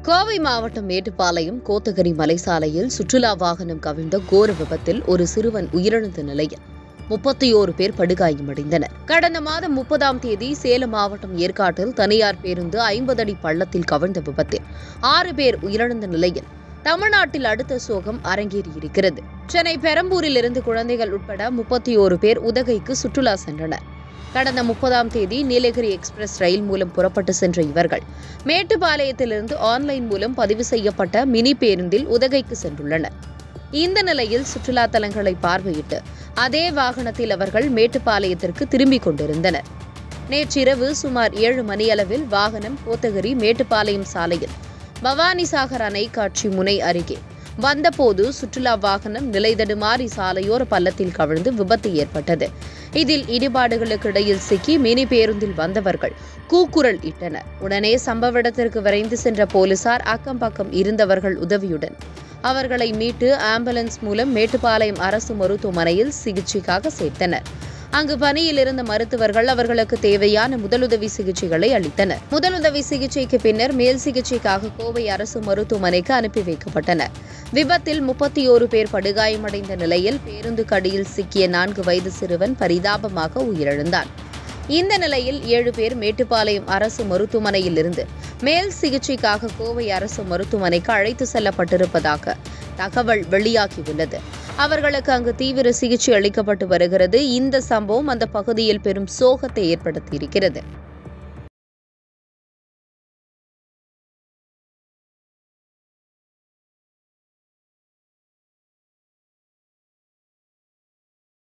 கோவை மாவட்டம் மேட்டுப்பாளையம் கோத்தகிரி மலைசாலையில் சுற்றுலா வாகனம் கவிழ்ந்த கோர விபத்தில் ஒரு சிறுவன் உயிரிழந்த நிலையில் முப்பத்தி ஓரு பேர் படுகாயமடைந்தனர் கடந்த மாதம் முப்பதாம் தேதி சேலம் மாவட்டம் ஏற்காட்டில் தனியார் பேருந்து ஐம்பது அடி பள்ளத்தில் கவிழ்ந்த விபத்தில் ஆறு பேர் உயிரிழந்த நிலையில் தமிழ்நாட்டில் அடுத்த சோகம் அரங்கேறியிருக்கிறது சென்னை பெரம்பூரில் இருந்து குழந்தைகள் உட்பட முப்பத்தி ஓரு பேர் உதகைக்கு சுற்றுலா சென்றனர் கடந்த முப்பதாம் தேதி நீலகிரி எக்ஸ்பிரஸ் ரயில் மூலம் புறப்பட்டு சென்ற இவர்கள் மேட்டுப்பாளையத்திலிருந்து ஆன்லைன் மூலம் பதிவு செய்யப்பட்ட மினி பேருந்தில் உதகைக்கு சென்றுள்ளனர் இந்த நிலையில் சுற்றுலா தலங்களை பார்வையிட்டு அதே வாகனத்தில் அவர்கள் மேட்டுப்பாளையத்திற்கு திரும்பிக் கொண்டிருந்தனர் நேற்றிரவு சுமார் ஏழு மணியளவில் வாகனம் கோத்தகிரி மேட்டுப்பாளையம் சாலையில் பவானிசாகர் அணை காட்சி முனை அருகே வந்தபோது சுற்றுலா வாகனம் நிலைதடுமாறி சாலையோர பள்ளத்தில் கவிழ்ந்து விபத்து ஏற்பட்டது இதில் இடிபாடுகளுக்கு இடையில் சிக்கி மினி பேருந்தில் வந்தவர்கள் கூக்குரல் இட்டனர் உடனே சம்பவ இடத்திற்கு விரைந்து சென்ற போலீசார் அக்கம் பக்கம் இருந்தவர்கள் உதவியுடன் அவர்களை மீட்டு ஆம்புலன்ஸ் மூலம் மேட்டுப்பாளையம் அரசு மருத்துவமனையில் சிகிச்சைக்காக சேர்த்தனர் அங்கு பணியில் இருந்த மருத்துவர்கள் அவர்களுக்கு தேவையான முதலுதவி சிகிச்சைகளை அளித்தனர் முதலுதவி சிகிச்சைக்கு பின்னர் மேல் சிகிச்சைக்காக கோவை அரசு மருத்துவமனைக்கு அனுப்பி வைக்கப்பட்டனர் விபத்தில் முப்பத்தி ஓரு பேர் படுகாயமடைந்த நிலையில் பேருந்துக்கு அடியில் சிக்கிய நான்கு வயது சிறுவன் பரிதாபமாக உயிரிழந்தான் இந்த நிலையில் ஏழு பேர் மேட்டுப்பாளையம் அரசு மருத்துவமனையில் இருந்து மேல் சிகிச்சைக்காக கோவை அரசு மருத்துவமனைக்கு அழைத்து செல்லப்பட்டிருப்பதாக தகவல் வெளியாகியுள்ளது அவர்களுக்கு அங்கு தீவிர சிகிச்சை அளிக்கப்பட்டு வருகிறது இந்த சம்பவம் அந்த பகுதியில் பெரும் சோகத்தை ஏற்படுத்தியிருக்கிறது